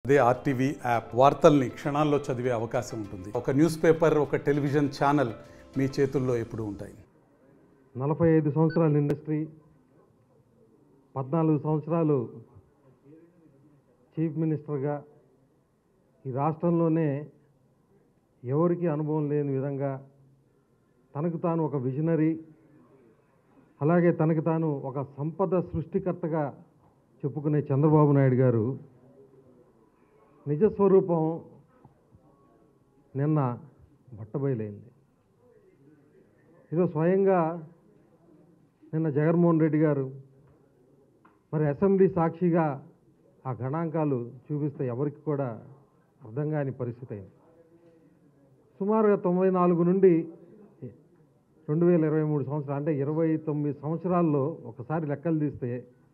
అదే RTV app వార్తల్ని క్షణాల్లో చదివే అవకాశం ఉంటుంది ఒక న్యూస్ పేపర్ ఒక టెలివిజన్ ఛానల్ మీ చేతుల్లో ఎప్పుడూ ఉంటాయి నలభై ఐదు సంవత్సరాల ఇండస్ట్రీ పద్నాలుగు సంవత్సరాలు చీఫ్ మినిస్టర్గా ఈ రాష్ట్రంలోనే ఎవరికి అనుభవం లేని విధంగా తనకు తాను ఒక విజనరీ అలాగే తనకు తాను ఒక సంపద సృష్టికర్తగా చెప్పుకునే చంద్రబాబు నాయుడు గారు నిజస్వరూపం నిన్న బట్టబయలైంది ఈరోజు స్వయంగా నిన్న జగన్మోహన్ రెడ్డి గారు మరి అసెంబ్లీ సాక్షిగా ఆ గణాంకాలు చూపిస్తే ఎవరికి కూడా అర్థం కాని పరిస్థితి అయింది సుమారుగా తొంభై నాలుగు నుండి రెండు వేల ఇరవై మూడు సంవత్సరాలు అంటే ఇరవై తొమ్మిది సంవత్సరాల్లో ఒకసారి లెక్కలు తీస్తే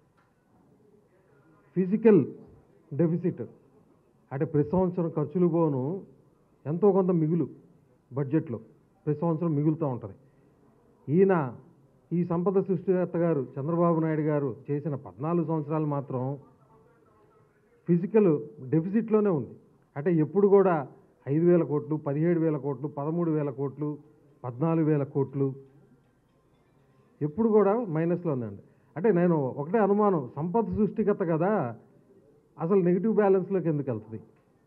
ఫిజికల్ డెఫిసిట్ అంటే ప్రతి సంవత్సరం ఖర్చులు పోను ఎంతో కొంత మిగులు బడ్జెట్లో ప్రతి సంవత్సరం మిగులుతూ ఉంటుంది ఈయన ఈ సంపద సృష్టికర్త గారు చంద్రబాబు నాయుడు గారు చేసిన పద్నాలుగు సంవత్సరాలు మాత్రం ఫిజికల్ డెఫిసిట్లోనే ఉంది అంటే ఎప్పుడు కూడా ఐదు వేల కోట్లు పదిహేడు వేల కోట్లు పదమూడు వేల కోట్లు పద్నాలుగు వేల కోట్లు ఎప్పుడు కూడా మైనస్లో ఉందండి అంటే నేను ఒకటే అనుమానం సంపద సృష్టికర్త కదా అసలు నెగిటివ్ బ్యాలెన్స్లోకి ఎందుకు వెళ్తుంది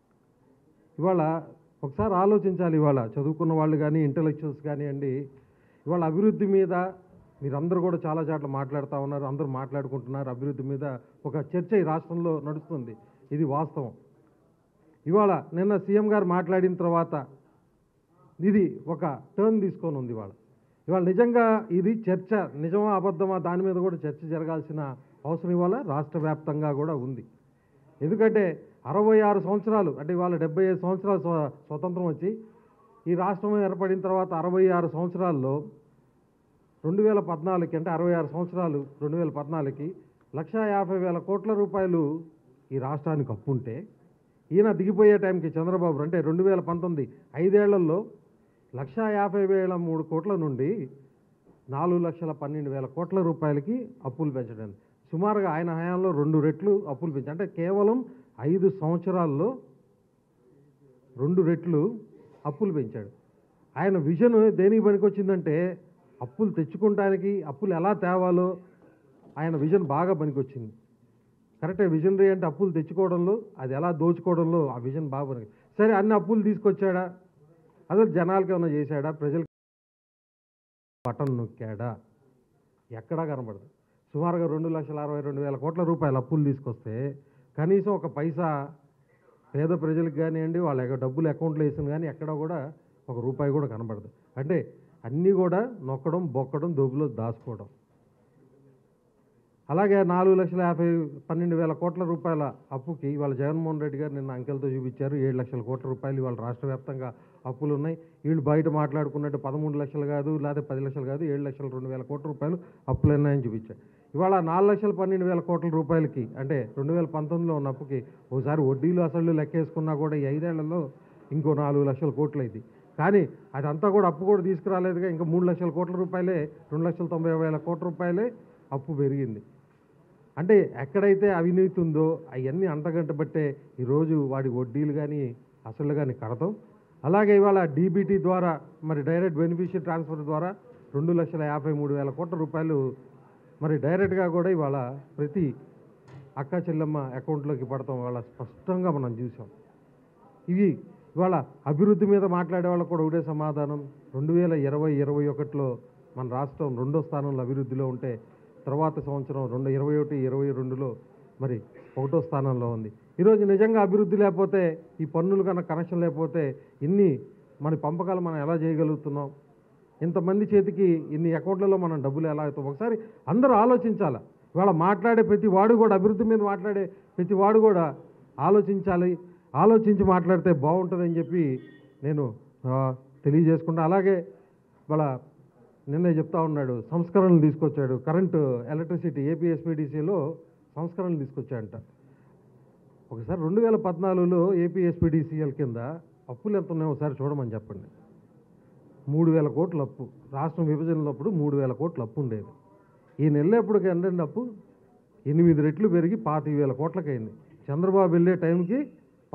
ఇవాళ ఒకసారి ఆలోచించాలి ఇవాళ చదువుకున్న వాళ్ళు కానీ ఇంటలెక్చువల్స్ కానివ్వండి ఇవాళ అభివృద్ధి మీద మీరందరూ కూడా చాలా చాట్ల మాట్లాడుతూ ఉన్నారు అందరూ మాట్లాడుకుంటున్నారు అభివృద్ధి మీద ఒక చర్చ ఈ రాష్ట్రంలో నడుస్తుంది ఇది వాస్తవం ఇవాళ నిన్న సీఎం గారు మాట్లాడిన తర్వాత ఇది ఒక టర్న్ తీసుకొని ఉంది ఇవాళ ఇవాళ నిజంగా ఇది చర్చ నిజమా అబద్ధమా దాని మీద కూడా చర్చ జరగాల్సిన అవసరం ఇవాళ రాష్ట్ర వ్యాప్తంగా కూడా ఉంది ఎందుకంటే అరవై ఆరు సంవత్సరాలు అంటే ఇవాళ డెబ్బై ఐదు సంవత్సరాలు స్వ- స్వతంత్రం వచ్చి ఈ రాష్ట్రం ఏర్పడిన తర్వాత అరవై ఆరు సంవత్సరాల్లో రెండు వేల పద్నాలుగుకి అంటే అరవై ఆరు సంవత్సరాలు రెండు వేల పద్నాలుగుకి లక్షా యాభై వేల కోట్ల రూపాయలు ఈ రాష్ట్రానికి అప్పు ఉంటే ఈయన దిగిపోయే టైంకి చంద్రబాబు అంటే రెండు వేల పంతొమ్మిది ఐదేళ్లలో లక్షా యాభై వేల మూడు కోట్ల నుండి నాలుగు లక్షల పన్నెండు వేల కోట్ల రూపాయలకి అప్పులు పెంచడం సుమారుగా ఆయన హయాంలో రెండు రెట్లు అప్పులు పెంచారు అంటే కేవలం ఐదు సంవత్సరాల్లో రెండు రెట్లు అప్పులు పెంచాడు ఆయన విజన్ దేనికి పనికొచ్చిందంటే అప్పులు తెచ్చుకోవడానికి అప్పులు ఎలా తేవాలో ఆయన విజన్ బాగా పనికొచ్చింది కరెక్టే విజనరీ అంటే అప్పులు తెచ్చుకోవడంలో అది ఎలా దోచుకోవడంలో ఆ విజన్ బాగా పనికి సరే అన్ని అప్పులు తీసుకొచ్చాడా అసలు జనాలకి ఏమైనా చేశాడా ప్రజలకు బటన్ నొక్కాడా ఎక్కడా కనబడదు సుమారుగా రెండు లక్షల అరవై రెండు వేల కోట్ల రూపాయల అప్పులు తీసుకొస్తే కనీసం ఒక పైసా పేద ప్రజలకు కానివ్వండి వాళ్ళ యొక్క డబ్బులు అకౌంట్లో వేసిన కానీ ఎక్కడా కూడా ఒక రూపాయి కూడా కనబడదు అంటే అన్నీ కూడా నొక్కడం బొక్కడం దోబులో దాచుకోవడం అలాగే నాలుగు లక్షల యాభై పన్నెండు వేల కోట్ల రూపాయల అప్పుకి ఇవాళ జగన్మోహన్ రెడ్డి గారు నిన్న అంకెలతో చూపించారు ఏడు లక్షల కోట్ల రూపాయలు ఇవాళ రాష్ట్ర వ్యాప్తంగా అప్పులు ఉన్నాయి వీళ్ళు బయట మాట్లాడుకున్నట్టు పదమూడు లక్షలు కాదు లేదా పది లక్షలు కాదు ఏడు లక్షల రెండు వేల కోట్ల రూపాయలు అప్పులు ఉన్నాయని చూపించారు ఇవాళ నాలుగు లక్షల పన్నెండు వేల కోట్ల రూపాయలకి అంటే రెండు వేల పంతొమ్మిదిలో ఉన్న అప్పుకి ఒకసారి వడ్డీలు అసలు లెక్కేసుకున్నా కూడా ఈ ఐదేళ్లలో ఇంకో నాలుగు లక్షల కోట్లు అయింది కానీ అదంతా కూడా అప్పు కూడా తీసుకురాలేదుగా ఇంకా మూడు లక్షల కోట్ల రూపాయలే రెండు లక్షల తొంభై వేల కోట్ల రూపాయలే అప్పు పెరిగింది అంటే ఎక్కడైతే అవినీతి ఉందో అవన్నీ అంతగంటబట్టే ఈరోజు వాడి వడ్డీలు కానీ అసలు కానీ కడతాం అలాగే ఇవాళ డీబీటీ ద్వారా మరి డైరెక్ట్ బెనిఫిషియరీ ట్రాన్స్ఫర్ ద్వారా రెండు లక్షల యాభై మూడు వేల కోట్ల రూపాయలు మరి డైరెక్ట్గా కూడా ఇవాళ ప్రతి అక్క చెల్లెమ్మ అకౌంట్లోకి పడతాం వాళ్ళ స్పష్టంగా మనం చూసాం ఇవి ఇవాళ అభివృద్ధి మీద మాట్లాడే వాళ్ళకు కూడా ఒకటే సమాధానం రెండు వేల ఇరవై ఇరవై ఒకటిలో మన రాష్ట్రం రెండో స్థానంలో అభివృద్ధిలో ఉంటే తర్వాత సంవత్సరం రెండు ఇరవై ఒకటి ఇరవై రెండులో మరి ఒకటో స్థానంలో ఉంది ఈరోజు నిజంగా అభివృద్ధి లేకపోతే ఈ పన్నులు కన్నా కనెక్షన్ లేకపోతే ఇన్ని మన పంపకాలు మనం ఎలా చేయగలుగుతున్నాం ఇంతమంది చేతికి ఇన్ని అకౌంట్లలో మనం డబ్బులు ఎలా అవుతాం ఒకసారి అందరూ ఆలోచించాలి ఇవాళ మాట్లాడే ప్రతి వాడు కూడా అభివృద్ధి మీద మాట్లాడే ప్రతి వాడు కూడా ఆలోచించాలి ఆలోచించి మాట్లాడితే బాగుంటుందని చెప్పి నేను ఆ, తెలియజేసుకుంటా అలాగే వాళ్ళ నిన్నే చెప్తా ఉన్నాడు సంస్కరణలు తీసుకొచ్చాడు కరెంటు ఎలక్ట్రిసిటీ ఏపీఎస్పీడీసీలో సంస్కరణలు తీసుకొచ్చాడంట ఒకసారి రెండు వేల పద్నాలుగులో ఏపీఎస్పీడీసీఎల్ కింద అప్పులు ఎంత ఉన్నాయో ఒకసారి చూడమని చెప్పండి మూడు వేల కోట్ల అప్పు రాష్ట్రం విభజనలప్పుడు మూడు వేల కోట్ల అప్పు ఉండేది ఈ నెలలేపటికి ఎండండి అప్పు ఎనిమిది రెట్లు పెరిగి పాతిక వేల కోట్లకైంది చంద్రబాబు వెళ్ళే టైంకి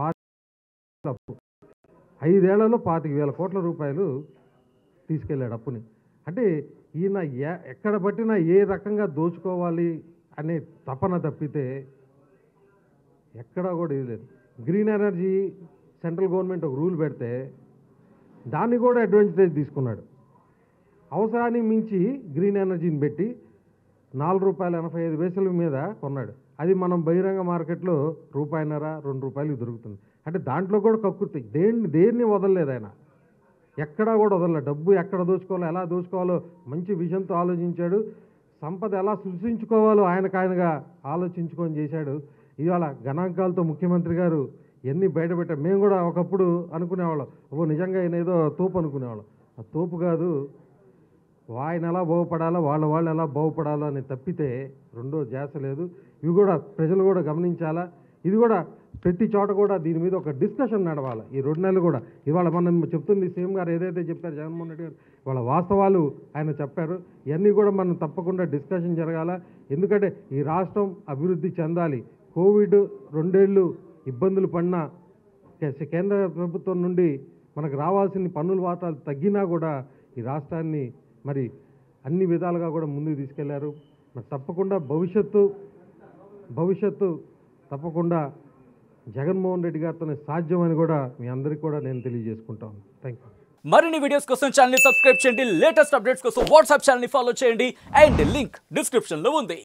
అప్పు ఐదేళ్లలో పాతిక వేల కోట్ల రూపాయలు తీసుకెళ్ళాడు అప్పుని అంటే ఈయన ఎ- ఎక్కడ పట్టినా ఏ రకంగా దోచుకోవాలి అనే తపన తప్పితే ఎక్కడా కూడా ఇది లేదు గ్రీన్ ఎనర్జీ సెంట్రల్ గవర్నమెంట్ ఒక రూల్ పెడితే దాన్ని కూడా అడ్వాంటేజ్ తీసుకున్నాడు అవసరానికి మించి గ్రీన్ ఎనర్జీని పెట్టి నాలుగు రూపాయల ఎనభై ఐదు పైసల మీద కొన్నాడు అది మనం బహిరంగ మార్కెట్లో రూపాయిన్నర రెండు రూపాయలకి దొరుకుతుంది అంటే దాంట్లో కూడా కక్కుర్తి దేన్ని దేన్ని వదలలేదు ఆయన ఎక్కడా కూడా వదలలేదు డబ్బు ఎక్కడ దోచుకోవాలో ఎలా దోచుకోవాలో మంచి విజన్తో ఆలోచించాడు సంపద ఎలా సృష్టించుకోవాలో ఆయనకు ఆయనగా ఆలోచించుకొని చేశాడు ఇవాళ గణాంకాలతో ముఖ్యమంత్రి గారు ఎన్ని బయటపెట్టారు మేము కూడా ఒకప్పుడు అనుకునేవాళ్ళం ఓ నిజంగా ఈయన ఏదో తోపు అనుకునేవాళ్ళం ఆ తోపు కాదు ఆయన ఎలా బాగుపడాలో వాళ్ళ వాళ్ళు ఎలా బాగుపడాలో అని తప్పితే రెండో ధ్యాస లేదు ఇవి కూడా ప్రజలు కూడా గమనించాలా ఇది కూడా ప్రతి చోట కూడా దీని మీద ఒక డిస్కషన్ నడవాలి ఈ రెండు నెలలు కూడా ఇవాళ మనం చెప్తుంది సీఎం గారు ఏదైతే చెప్పారు జగన్మోహన్ రెడ్డి గారు వాళ్ళ వాస్తవాలు ఆయన చెప్పారు ఇవన్నీ కూడా మనం తప్పకుండా డిస్కషన్ జరగాల ఎందుకంటే ఈ రాష్ట్రం అభివృద్ధి చెందాలి కోవిడ్ రెండేళ్ళు ఇబ్బందులు పడినా కే- కేంద్ర ప్రభుత్వం నుండి మనకు రావాల్సిన పన్నుల వాటాలు తగ్గినా కూడా ఈ రాష్ట్రాన్ని మరి అన్ని విధాలుగా కూడా ముందుకు తీసుకెళ్లారు మరి తప్పకుండా భవిష్యత్తు భవిష్యత్తు తప్పకుండా జగన్మోహన్ రెడ్డి గారితోనే సాధ్యమని కూడా మీ అందరికీ కూడా నేను తెలియజేసుకుంటాను థ్యాంక్ యూ మరిన్ని వీడియోస్ కోసం ఛానల్ ని సబ్స్క్రైబ్ చేయండి లేటెస్ట్ అప్డేట్స్ కోసం వాట్సాప్ ఛానల్ ని ఫాలో చేయండి అండ్ లింక్ డిస్క్రిప్షన్ లో ఉంది